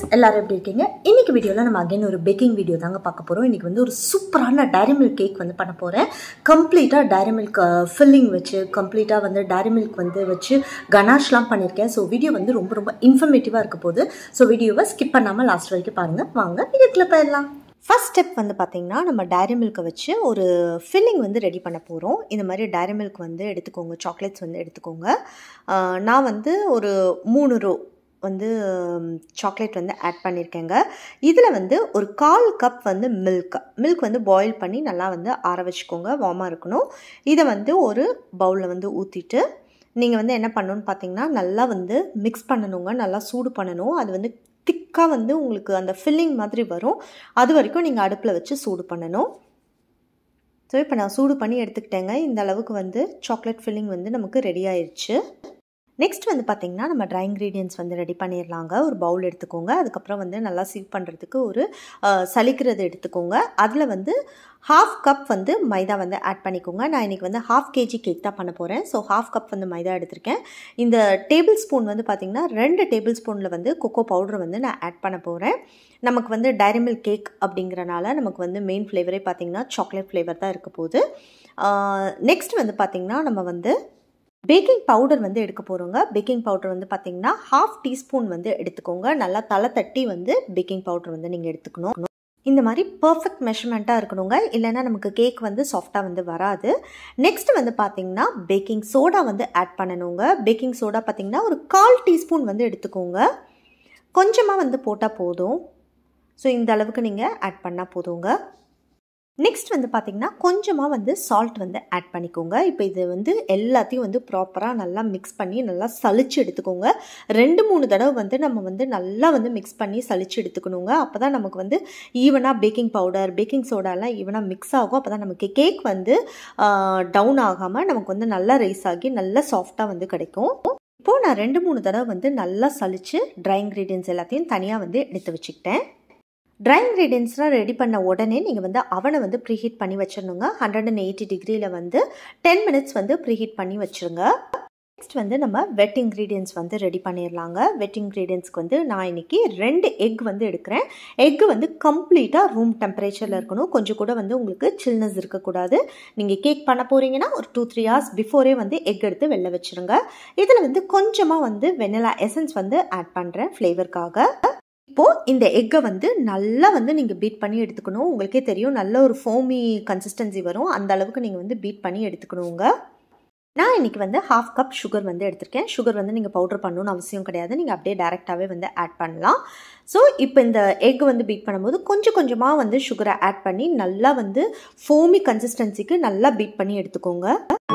எல்லாரும் எப்படி இருக்கீங்க இன்னைக்கு வீடியோவில் நம்ம அகைன் ஒரு பேக்கிங் வீடியோ தாங்க பார்க்க போகிறோம் இன்னைக்கு வந்து ஒரு சூப்பரான டைரி மில்க் கேக் வந்து பண்ண போகிறேன் கம்ப்ளீட்டாக டைரி மில்க் ஃபில்லிங் வச்சு கம்ப்ளீட்டாக வந்து டைரி மில்க் வந்து வச்சு கனாஷ்லாம் பண்ணியிருக்கேன் ஸோ வீடியோ வந்து ரொம்ப ரொம்ப இன்ஃபர்மேட்டிவாக இருக்க போகுது ஸோ வீடியோவை ஸ்கிப் பண்ணாமல் லாஸ்ட் வரைக்கும் பாருங்கள் வாங்க வீடியோக்குள்ள போயிடலாம் ஃபஸ்ட் ஸ்டெப் வந்து பார்த்திங்கன்னா நம்ம டைரி மில்க்கை வச்சு ஒரு ஃபில்லிங் வந்து ரெடி பண்ண போகிறோம் இந்த மாதிரி டைரி மில்க் வந்து எடுத்துக்கோங்க சாக்லேட்ஸ் வந்து எடுத்துக்கோங்க ஆஹ் நான் வந்து ஒரு மூணு ரோ வந்து சாக்லேட் வந்து ஆட் பண்ணியிருக்கேங்க இதில் வந்து ஒரு கால் கப் வந்து மில்க் மில்க் வந்து பாயில் பண்ணி நல்லா வந்து ஆற வச்சுக்கோங்க வார்மாக இருக்கணும் இதை வந்து ஒரு பவுலில் வந்து ஊற்றிட்டு நீங்கள் வந்து என்ன பண்ணணும்னு பார்த்தீங்கன்னா நல்லா வந்து மிக்ஸ் பண்ணணுங்க நல்லா சூடு பண்ணணும் அது வந்து திக்காக வந்து உங்களுக்கு அந்த ஃபில்லிங் மாதிரி வரும் அது வரைக்கும் நீங்கள் அடுப்பில் வச்சு சூடு பண்ணணும் ஸோ இப்போ நான் சூடு பண்ணி எடுத்துக்கிட்டேங்க இந்த அளவுக்கு வந்து சாக்லேட் ஃபில்லிங் வந்து நமக்கு ரெடி ஆயிடுச்சு நெக்ஸ்ட் வந்து பார்த்திங்கன்னா நம்ம ட்ரை இன்க்ரீடியன்ஸ் வந்து ரெடி பண்ணிடலாங்க ஒரு பவுல் எடுத்துக்கோங்க அதுக்கப்புறம் வந்து நல்லா சீவ் பண்ணுறதுக்கு ஒரு சலிக்கிறது எடுத்துக்கோங்க அதில் வந்து ஹாஃப் கப் வந்து மைதா வந்து ஆட் பண்ணிக்கோங்க நான் இன்றைக்கி வந்து ஹாஃப் கேஜி கேக் தான் பண்ண போகிறேன் ஸோ ஹாஃப் கப் வந்து மைதா எடுத்திருக்கேன் இந்த டேபிள் ஸ்பூன் வந்து பார்த்திங்கன்னா ரெண்டு டேபிள் ஸ்பூனில் வந்து கொக்கோ பவுடர் வந்து நான் ஆட் பண்ண போகிறேன் நமக்கு வந்து டைரி மில்க் கேக் அப்படிங்கிறனால நமக்கு வந்து மெயின் ஃப்ளேவரே பார்த்திங்கன்னா சாக்லேட் ஃப்ளேவர் தான் இருக்க போகுது நெக்ஸ்ட் வந்து பார்த்திங்கன்னா நம்ம வந்து பேக்கிங் பவுடர் வந்து எடுக்க போகிறோங்க பேக்கிங் பவுடர் வந்து பார்த்திங்கன்னா ஹாஃப் டீஸ்பூன் வந்து எடுத்துக்கோங்க நல்லா தலை தட்டி வந்து பேக்கிங் பவுடர் வந்து நீங்கள் எடுத்துக்கணும் இந்த மாதிரி பர்ஃபெக்ட் மெஷர்மெண்ட்டாக இருக்கணுங்க இல்லைன்னா நமக்கு கேக் வந்து சாஃப்டாக வந்து வராது நெக்ஸ்ட் வந்து பார்த்திங்கன்னா பேக்கிங் சோடா வந்து ஆட் பண்ணணுங்க பேக்கிங் சோடா பார்த்திங்கன்னா ஒரு கால் டீஸ்பூன் வந்து எடுத்துக்கோங்க கொஞ்சமாக வந்து போட்டால் போதும் ஸோ இந்த அளவுக்கு நீங்கள் ஆட் பண்ணால் போதுங்க நெக்ஸ்ட் வந்து பார்த்திங்கன்னா கொஞ்சமாக வந்து சால்ட் வந்து ஆட் பண்ணிக்கோங்க இப்போ இது வந்து எல்லாத்தையும் வந்து ப்ராப்பராக நல்லா மிக்ஸ் பண்ணி நல்லா சளிச்சு எடுத்துக்கோங்க ரெண்டு மூணு தடவை வந்து நம்ம வந்து நல்லா வந்து மிக்ஸ் பண்ணி சளிச்சு எடுத்துக்கணுங்க அப்போ தான் நமக்கு வந்து ஈவனாக பேக்கிங் பவுடர் பேக்கிங் சோடாலாம் ஈவனாக மிக்ஸ் ஆகும் அப்போ தான் நமக்கு கேக் வந்து டவுன் ஆகாமல் நமக்கு வந்து நல்லா ரைஸ் ஆகி நல்லா சாஃப்டாக வந்து கிடைக்கும் இப்போது நான் ரெண்டு மூணு தடவை வந்து நல்லா சளிச்சு ட்ரை இன்க்ரீடியன்ஸ் எல்லாத்தையும் தனியாக வந்து எடுத்து வச்சுக்கிட்டேன் ட்ரை இன்க்ரீடியன்ஸ்லாம் ரெடி பண்ண உடனே நீங்கள் வந்து அவனை வந்து ப்ரீஹீட் பண்ணி வச்சிடணுங்க ஹண்ட்ரட் அண்ட் எயிட்டி டிகிரியில் வந்து டென் மினிட்ஸ் வந்து ப்ரீஹீட் பண்ணி வச்சுருங்க நெக்ஸ்ட் வந்து நம்ம வெட் இன்க்ரீடியன்ஸ் வந்து ரெடி பண்ணிடலாங்க வெட் இன்க்ரீடியன்ஸ்க்கு வந்து நான் இன்னைக்கு ரெண்டு எக் வந்து எடுக்கிறேன் எக்கு வந்து கம்ப்ளீட்டாக ரூம் டெம்பரேச்சரில் இருக்கணும் கொஞ்சம் கூட வந்து உங்களுக்கு சில்னஸ் இருக்கக்கூடாது நீங்கள் கேக் பண்ண போகிறீங்கன்னா ஒரு டூ த்ரீ ஹவர்ஸ் பிஃபோரே வந்து எக் எடுத்து வெளில வச்சுருங்க இதில் வந்து கொஞ்சமாக வந்து வெனிலா எசன்ஸ் வந்து ஆட் பண்ணுறேன் ஃப்ளேவருக்காக இப்போது இந்த எக்கை வந்து நல்லா வந்து நீங்கள் பீட் பண்ணி எடுத்துக்கணும் உங்களுக்கே தெரியும் நல்ல ஒரு ஃபோமி கன்சிஸ்டன்சி வரும் அந்த அளவுக்கு நீங்கள் வந்து பீட் பண்ணி எடுத்துக்கணுங்க நான் இன்றைக்கி வந்து ஹாஃப் கப் சுகர் வந்து எடுத்திருக்கேன் சுகர் வந்து நீங்கள் பவுடர் பண்ணணும்னு அவசியம் கிடையாது நீங்கள் அப்படியே டேரெக்டாகவே வந்து ஆட் பண்ணலாம் ஸோ இப்போ இந்த எக் வந்து பீட் பண்ணும்போது கொஞ்சம் கொஞ்சமாக வந்து சுகரை ஆட் பண்ணி நல்லா வந்து ஃபோமி கன்சிஸ்டன்சிக்கு நல்லா பீட் பண்ணி எடுத்துக்கோங்க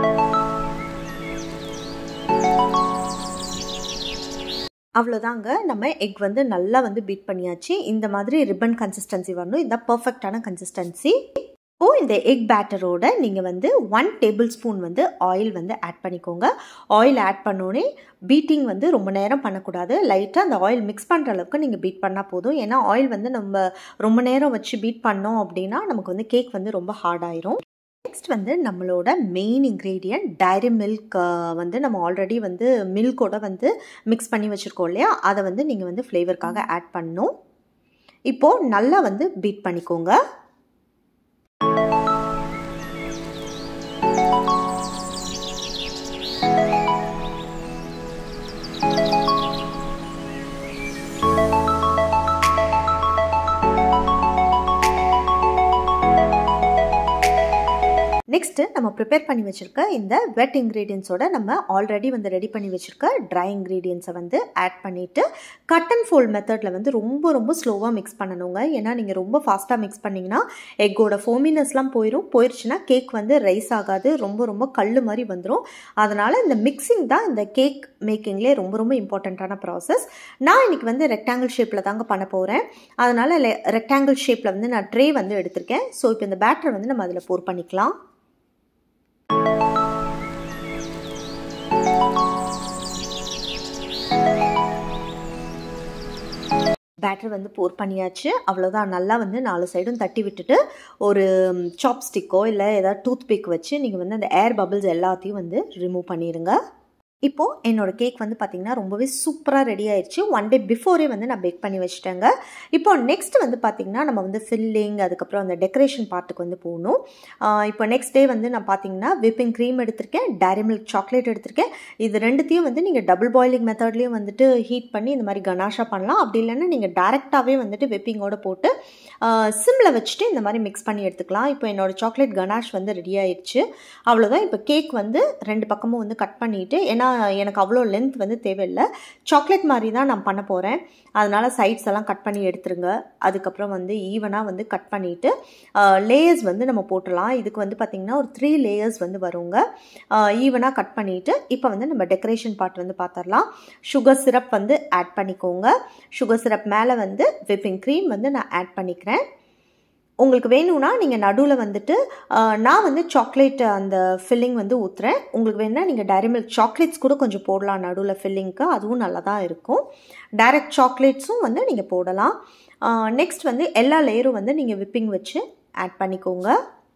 அவ்வளோதாங்க நம்ம எக் வந்து நல்லா வந்து பீட் பண்ணியாச்சு இந்த மாதிரி ரிப்பன் கன்சிஸ்டன்சி வரணும் இந்த பர்ஃபெக்டான கன்சிஸ்டன்சி ஓ இந்த எக் பேட்டரோட நீங்கள் வந்து ஒன் டேபிள் ஸ்பூன் வந்து ஆயில் வந்து ஆட் பண்ணிக்கோங்க ஆயில் ஆட் பண்ணோடனே பீட்டிங் வந்து ரொம்ப நேரம் பண்ணக்கூடாது லைட்டாக அந்த ஆயில் மிக்ஸ் பண்ணுற அளவுக்கு நீங்கள் பீட் பண்ணால் போதும் ஏன்னா ஆயில் வந்து நம்ம ரொம்ப நேரம் வச்சு பீட் பண்ணோம் அப்படின்னா நமக்கு வந்து கேக் வந்து ரொம்ப ஹார்ட் ஆயிரும் நெக்ஸ்ட் வந்து நம்மளோட மெயின் இன்க்ரீடியன்ட் டைரி மில்க் வந்து நம்ம ஆல்ரெடி வந்து மில்கோட வந்து மிக்ஸ் பண்ணி வச்சுருக்கோம் இல்லையா அதை வந்து நீங்கள் வந்து ஃப்ளேவருக்காக ஆட் பண்ணணும் இப்போது நல்லா வந்து பீட் பண்ணிக்கோங்க நெக்ஸ்ட்டு நம்ம ப்ரிப்பேர் பண்ணி வச்சுருக்க இந்த வெட் இன்க்ரீடியன்ஸோட நம்ம ஆல்ரெடி வந்து ரெடி பண்ணி வச்சுருக்க ட்ரை இன்க்ரீடியன்ஸை வந்து ஆட் பண்ணிவிட்டு கட் அண்ட் ஃபோல்ட் மெத்தடில் வந்து ரொம்ப ரொம்ப ஸ்லோவாக மிக்ஸ் பண்ணணுங்க ஏன்னா நீங்கள் ரொம்ப ஃபாஸ்ட்டாக மிக்ஸ் பண்ணிங்கன்னா எக்கோட ஃபோமினஸ்லாம் போயிடும் போயிடுச்சுன்னா கேக் வந்து ரைஸ் ஆகாது ரொம்ப ரொம்ப கல் மாதிரி வந்துடும் அதனால் இந்த மிக்சிங் தான் இந்த கேக் மேக்கிங்லேயே ரொம்ப ரொம்ப இம்பார்ட்டண்ட்டான ப்ராசஸ் நான் இன்றைக்கி வந்து ரெக்டாங்கிள் ஷேப்பில் தாங்க பண்ண போகிறேன் அதனால் ரெக்டாங்கிள் ஷேப்பில் வந்து நான் ட்ரே வந்து எடுத்திருக்கேன் ஸோ இப்போ இந்த பேட்டரை வந்து நம்ம அதில் போர் பண்ணிக்கலாம் பேட்டர் வந்து போர் பண்ணியாச்சு அவ்வளோதான் நல்லா வந்து நாலு சைடும் தட்டி விட்டுட்டு ஒரு சாப்ஸ்டிக்கோ இல்லை ஏதாவது டூத் பிக் வச்சு நீங்கள் வந்து அந்த ஏர் பபிள்ஸ் எல்லாத்தையும் வந்து ரிமூவ் பண்ணிடுங்க இப்போது என்னோட கேக் வந்து பார்த்திங்கன்னா ரொம்பவே சூப்பராக ரெடி ஆயிடுச்சு ஒன் டே பிஃபோரே வந்து நான் பேக் பண்ணி வச்சுட்டேங்க இப்போ நெக்ஸ்ட் வந்து பார்த்திங்கன்னா நம்ம வந்து ஃபில்லிங் அதுக்கப்புறம் அந்த டெக்கரேஷன் பார்ட்டுக்கு வந்து போகணும் ஆஹ் இப்போ நெக்ஸ்ட் டே வந்து நான் பார்த்தீங்கன்னா விப்பிங் க்ரீம் எடுத்திருக்கேன் டைரி மில்க் சாக்லேட் எடுத்திருக்கேன் இது ரெண்டுத்தையும் வந்து நீங்கள் டபுள் பாயிலிங் மெத்தட்லேயும் வந்துட்டு ஹீட் பண்ணி இந்த மாதிரி கனாஷா பண்ணலாம் அப்படி இல்லைன்னா நீங்கள் டேரெக்டாகவே வந்துட்டு விப்பிங்கோட போட்டு சிம்மில் வச்சுட்டு இந்த மாதிரி மிக்ஸ் பண்ணி எடுத்துக்கலாம் இப்போ என்னோட சாக்லேட் கனாஷ் வந்து ரெடி ஆயிடுச்சு அவ்வளோதான் இப்போ கேக் வந்து ரெண்டு பக்கமும் வந்து கட் பண்ணிவிட்டு ஏன்னா எனக்கு அவ்வளோ லென்த் வந்து தேவையில்லை சாக்லேட் மாதிரி தான் நான் பண்ண போகிறேன் அதனால் சைட்ஸ் எல்லாம் கட் பண்ணி எடுத்துருங்க அதுக்கப்புறம் வந்து ஈவனாக வந்து கட் பண்ணிவிட்டு லேயர்ஸ் வந்து நம்ம போட்டுடலாம் இதுக்கு வந்து பார்த்திங்கன்னா ஒரு த்ரீ லேயர்ஸ் வந்து வருங்க ஈவனாக கட் பண்ணிவிட்டு இப்போ வந்து நம்ம டெக்கரேஷன் பார்ட் வந்து பார்த்துடலாம் சுகர் சிரப் வந்து ஆட் பண்ணிக்கோங்க சுகர் சிரப் மேலே வந்து விப்பிங் க்ரீம் வந்து நான் ஆட் பண்ணிக்கிறேன் உங்களுக்கு வேணும்னா நீங்கள் நடுவில் வந்துட்டு ஆஹ், நான் வந்து சாக்லேட் அந்த ஃபில்லிங் வந்து ஊற்றுறேன் உங்களுக்கு வேணும்னா நீங்கள் டைரி மில்க் சாக்லேட்ஸ் கூட கொஞ்சம் போடலாம் நடுவில் ஃபில்லிங்க்கு அதுவும் நல்லா தான் இருக்கும் டைரக்ட் சாக்லேட்ஸும் வந்து நீங்கள் போடலாம் நெக்ஸ்ட் வந்து எல்லா லேயரும் வந்து நீங்கள் விப்பிங் வச்சு ஆட் பண்ணிக்கோங்க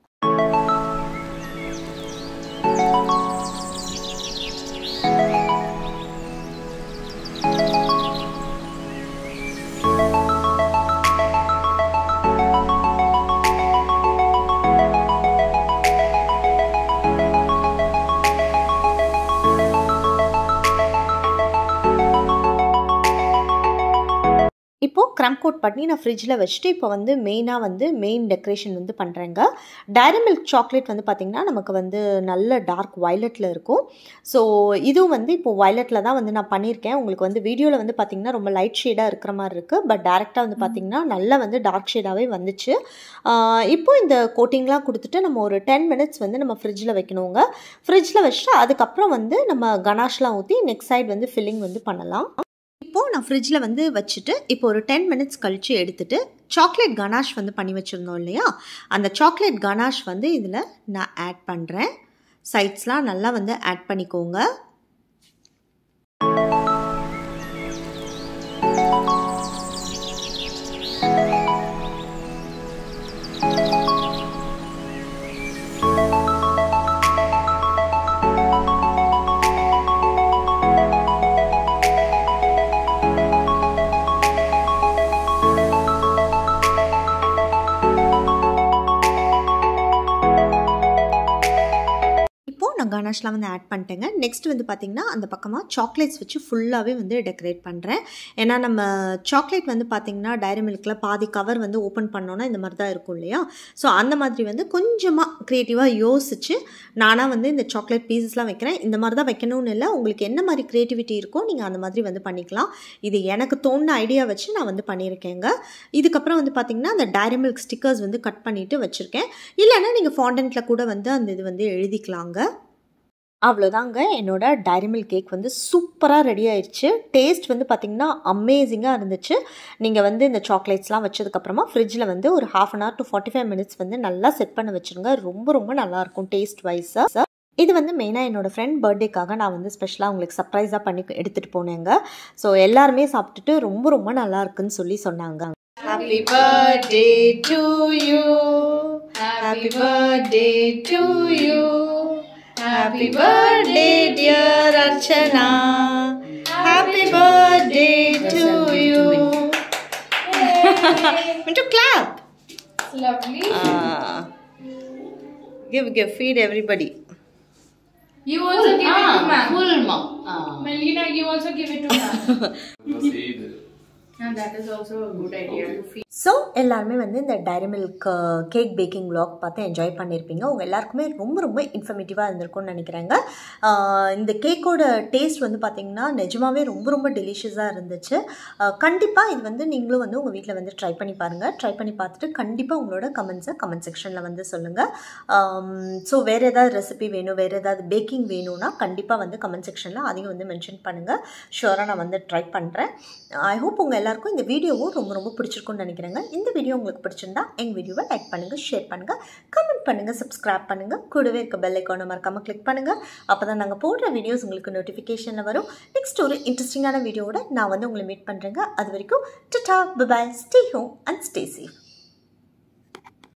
இப்போது க்ரம் கோட் பண்ணி நான் ஃப்ரிட்ஜில் வச்சுட்டு இப்போ வந்து மெயினாக வந்து மெயின் டெக்கரேஷன் வந்து பண்ணுறேங்க டைரி மில்க் சாக்லேட் வந்து பார்த்திங்கன்னா நமக்கு வந்து நல்ல டார்க் வயலட்டில் இருக்கும் ஸோ இதுவும் வந்து இப்போ வயலட்டில் தான் வந்து நான் பண்ணியிருக்கேன் உங்களுக்கு வந்து வீடியோவில் வந்து பார்த்திங்கன்னா ரொம்ப லைட் ஷேடாக இருக்கிற மாதிரி இருக்குது பட் டேரெக்டாக வந்து பார்த்திங்கன்னா நல்லா வந்து டார்க் ஷேடாகவே வந்துச்சு ஆஹ் இப்போ இந்த கோட்டிங்லாம் கொடுத்துட்டு நம்ம ஒரு டென் மினிட்ஸ் வந்து நம்ம ஃப்ரிட்ஜில் வைக்கணுங்க ஃப்ரிட்ஜில் வச்சுட்டு அதுக்கப்புறம் வந்து நம்ம கனாஷ்லாம் ஊற்றி நெக்ஸ்ட் சைடு வந்து ஃபில்லிங் வந்து பண்ணலாம் இப்போது நான் ஃப்ரிட்ஜில் வந்து வச்சுட்டு இப்போ ஒரு டென் மினிட்ஸ் கழித்து எடுத்துட்டு சாக்லேட் கனாஷ் வந்து பண்ணி வச்சுருந்தோம் இல்லையா அந்த சாக்லேட் கனாஷ் வந்து இதில் நான் ஆட் பண்ணுறேன் சைட்ஸ்லாம் நல்லா வந்து ஆட் பண்ணிக்கோங்க இப்போது நான் கனாஷ்லாம் வந்து ஆட் பண்ணிட்டேங்க நெக்ஸ்ட் வந்து பார்த்திங்கன்னா அந்த பக்கமாக சாக்லேட்ஸ் வச்சு ஃபுல்லாகவே வந்து டெக்கரேட் பண்ணுறேன் ஏன்னா நம்ம சாக்லேட் வந்து பார்த்திங்கன்னா டைரி மில்கில் பாதி கவர் வந்து ஓப்பன் பண்ணோன்னா இந்த மாதிரி தான் இருக்கும் இல்லையா ஸோ அந்த மாதிரி வந்து கொஞ்சமாக க்ரியேட்டிவாக யோசிச்சு நானாக வந்து இந்த சாக்லேட் பீசஸ்லாம் வைக்கிறேன் இந்த மாதிரி தான் வைக்கணும்னு இல்லை உங்களுக்கு என்ன மாதிரி க்ரியேட்டிவிட்டி இருக்கோ நீங்கள் அந்த மாதிரி வந்து பண்ணிக்கலாம் இது எனக்கு தோணுன ஐடியா வச்சு நான் வந்து பண்ணியிருக்கேங்க இதுக்கப்புறம் வந்து பார்த்திங்கன்னா அந்த டைரி மில்க் ஸ்டிக்கர்ஸ் வந்து கட் பண்ணிவிட்டு வச்சுருக்கேன் இல்லைன்னா நீங்கள் ஃபாண்டன்ட்டில் கூட வந்து அந்த இது வந்து எழுதிக்கலாங்க அவ்வளோதாங்க என்னோட டைரி மில்க் கேக் வந்து சூப்பராக ரெடி ஆயிடுச்சு டேஸ்ட் வந்து பார்த்திங்கன்னா அமேசிங்காக இருந்துச்சு நீங்கள் வந்து இந்த சாக்லேட்ஸ்லாம் வச்சதுக்கப்புறமா ஃப்ரிட்ஜில் வந்து ஒரு half an hour to forty five minutes வந்து நல்லா செட் பண்ண வச்சுருங்க ரொம்ப ரொம்ப நல்லாயிருக்கும் டேஸ்ட் வைஸாக இது வந்து மெயினாக என்னோடய ஃப்ரெண்ட் பர்த்டேக்காக நான் வந்து ஸ்பெஷலாக உங்களுக்கு சர்ப்ரைஸாக பண்ணி எடுத்துகிட்டு போனேங்க ஸோ எல்லாருமே சாப்பிட்டுட்டு ரொம்ப ரொம்ப நல்லா இருக்குன்னு சொல்லி சொன்னாங்க Happy birthday to you. Happy birthday to you. Happy birthday, dear Archana. Happy birthday to you. to clap. Lovely. Uh, give, give, feed everybody. You also give it to ma'am. full mom. Ah. Melina, you also give it to ma'am. Eid. and that is also a good idea to feed. So எல்லாருமே வந்து இந்த Dairy Milk cake baking vlog பார்த்து enjoy பண்ணியிருப்பீங்க உங்கள் எல்லாருக்குமே ரொம்ப ரொம்ப இன்ஃபர்மேட்டிவாக இருந்திருக்கும்னு நினைக்கிறேங்க ஆஹ் இந்த கேக்கோட டேஸ்ட் வந்து பார்த்திங்கன்னா நிஜமாவே ரொம்ப ரொம்ப டெலிஷியஸாக இருந்துச்சு கண்டிப்பாக இது வந்து நீங்களும் வந்து உங்கள் வீட்டில் வந்து ட்ரை பண்ணி பாருங்கள் ட்ரை பண்ணி பார்த்துட்டு கண்டிப்பாக உங்களோட கமெண்ட்ஸை கமெண்ட் செக்ஷனில் வந்து சொல்லுங்கள் ஸோ வேறு ஏதாவது ரெசிபி வேணும் வேறு ஏதாவது பேக்கிங் வேணும்னா கண்டிப்பாக வந்து கமெண்ட் செக்ஷனில் அதையும் வந்து மென்ஷன் பண்ணுங்கள் ஷுவராக நான் வந்து ட்ரை பண்ணுறேன் ஐ ஹோப் உங்கள் எல்லாருக்கும் இந்த வீடியோவும் ரொம்ப ரொம்ப பிடிச்சிருக்கும்னு நினைக்கிறேங்க இந்த வீடியோ உங்களுக்கு பிடிச்சிருந்தா எங்கள் வீடியோவை லைக் பண்ணுங்கள் ஷேர் பண்ணுங்கள் கமெண்ட் பண்ணுங்கள் சப்ஸ்கிரைப் பண்ணுங்கள் கூடவே இருக்க பெல் ஐக்கானை மறக்காமல் கிளிக் பண்ணுங்கள் அப்போ தான் நாங்கள் போடுற வீடியோஸ் உங்களுக்கு நோட்டிஃபிகேஷனில் வரும் நெக்ஸ்ட் ஒரு இன்ட்ரெஸ்டிங்கான வீடியோவோட நான் வந்து உங்களை மீட் பண்ணுறேங்க அது வரைக்கும் tata bye bye stay home and stay safe